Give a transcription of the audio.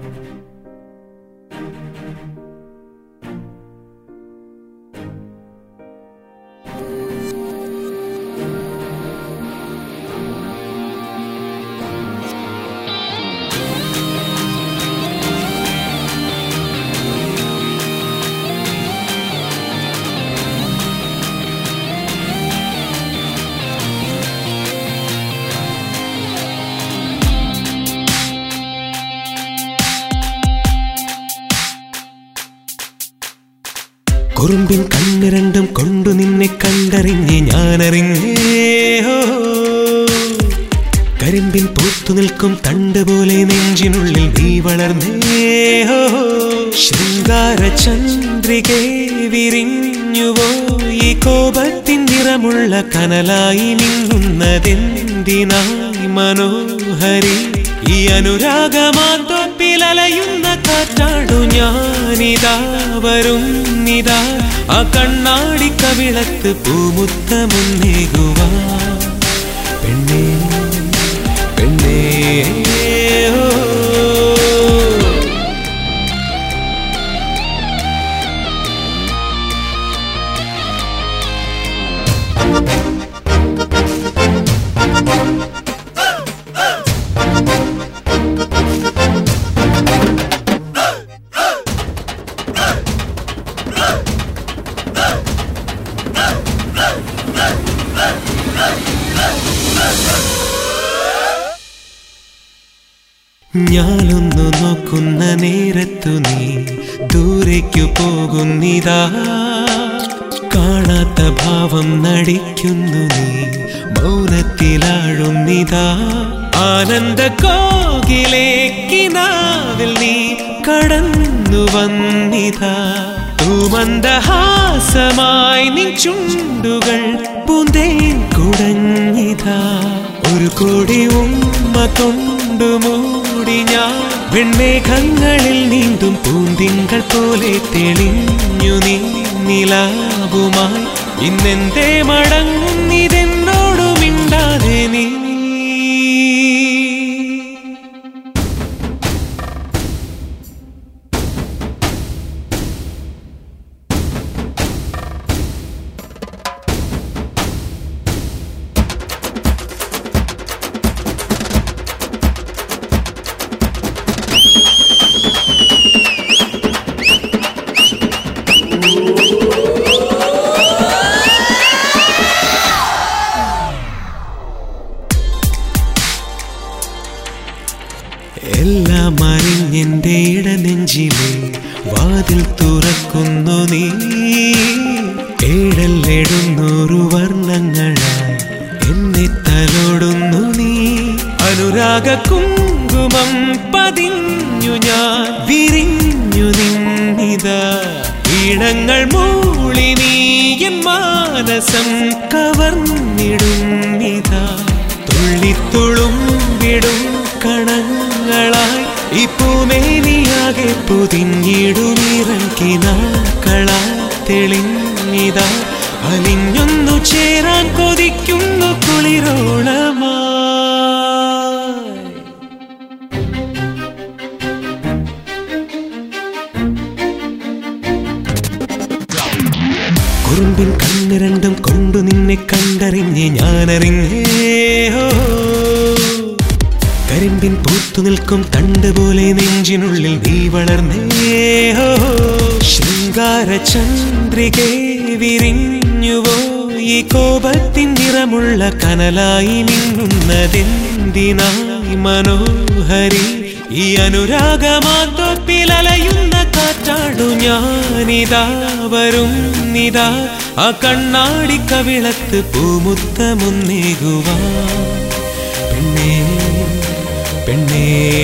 കുറുമ്പിൻ കണ്ണ് രണ്ടും കൊണ്ടു നിന്നെ കണ്ടറിഞ്ഞ് ഞാനറിഞ്ഞേ ഹോ. കരിമ്പിൻ പൂത്തു നിൽക്കും തണ്ട് പോലെ നെഞ്ചിനുള്ളിൽ നീ വളർന്നേ ഹോ. ശൃംഗാര ചന്ദ്രികെ വിരിഞ്ഞുവോ ഈ കോപത്തിൻ നിറമുള്ള കനലായി നിന്നുന്നതെന്തിനായി മനോഹരി ഈ അനുരാഗമാന്തോപ്പിൽ അലയുന്ന കാറ്റാടു ഞാനിതാ വരുന്നിതാ ആ കണ്ണാടി കവിളത്ത് പൂമുത്തമുന്നേകുവാ പെണ്ണേ പെണ്ണേ ഓ ഞാനൊന്നു നോക്കുന്ന നേരത്തു നീ ദൂരേക്കു പോകുന്നിതാ കാണാത്ത ഭാവം നടിക്കുന്നു നീ മൗനത്തിലാഴുന്നിതാ ആനന്ദ കോകിലേക്കിനാവിൽ നീ കടന്നു വന്നിതാ തൂമന്ദഹാസമായി നിൻ ചുണ്ടുകൾ പൂന്തേൻ കുടഞ്ഞിതാ ഒരു കോടി ഉമ്മ കൊണ്ടു മൂടി ഞാൻ വെൺമേഘങ്ങളിൽ നീന്തും പൂന്തിങ്കൾ പോലെ തെളിഞ്ഞു നീ നിലാവുമായി ഇന്നെന്തേ മടങ്ങുന്നിതെന്നോടു മിണ്ടാതെ നീ എല്ലാം അറിഞ്ഞെന്റെ ഇടനെഞ്ചിലെ വാതിൽ തുറക്കുന്നു നീ ഏഴല്ലെഴുന്നൂറു വർണ്ണങ്ങളായി എന്നെ തലോടുന്നു നീ അനുരാഗ കുങ്കുമം പതിഞ്ഞു ഞാൻ വിരിഞ്ഞു നിന്നിതാ ഈണങ്ങൾ മൂളി നീ എൻ മാനസം കവർന്നിടുന്നിതാ തുള്ളിത്തുളുമ്പിടും കണങ്ങളായി ഈ പൂമേനിയാകെ പൊതിഞ്ഞിടുമിറക്കിനാക്കളാ തെളിഞ്ഞിതാ അലിഞ്ഞൊന്നു ചേരാൻ കൊതിക്കുന്നു കുളിരോളമായി കുറുമ്പിൻ കണ്ണ് രണ്ടും കൊണ്ടു നിന്നെ കണ്ടറിഞ്ഞ് ഞാനറിഞ്ഞേ ഹോ. കരിമ്പിൻ പൂത്തു നിൽക്കും തണ്ട് പോലെ നെഞ്ചിനുള്ളിൽ നീ വളർന്നേ ഹോ. ശൃംഗാര ചന്ദ്രികെ വിരിഞ്ഞുവോ ഈ കോപത്തിൻ നിറമുള്ള കനലായി നിന്നുന്നതെന്തിനായി മനോഹരി ഈ അനുരാഗമാന്തോപ്പിൽ അലയുന്ന കാറ്റാടു ഞാനിതാ വരുന്നിതാ ആ കണ്ണാടി കവിളത്ത് പൂമുത്തമുന്നേകുവാ പെണ്ണേ പെണ്ണേ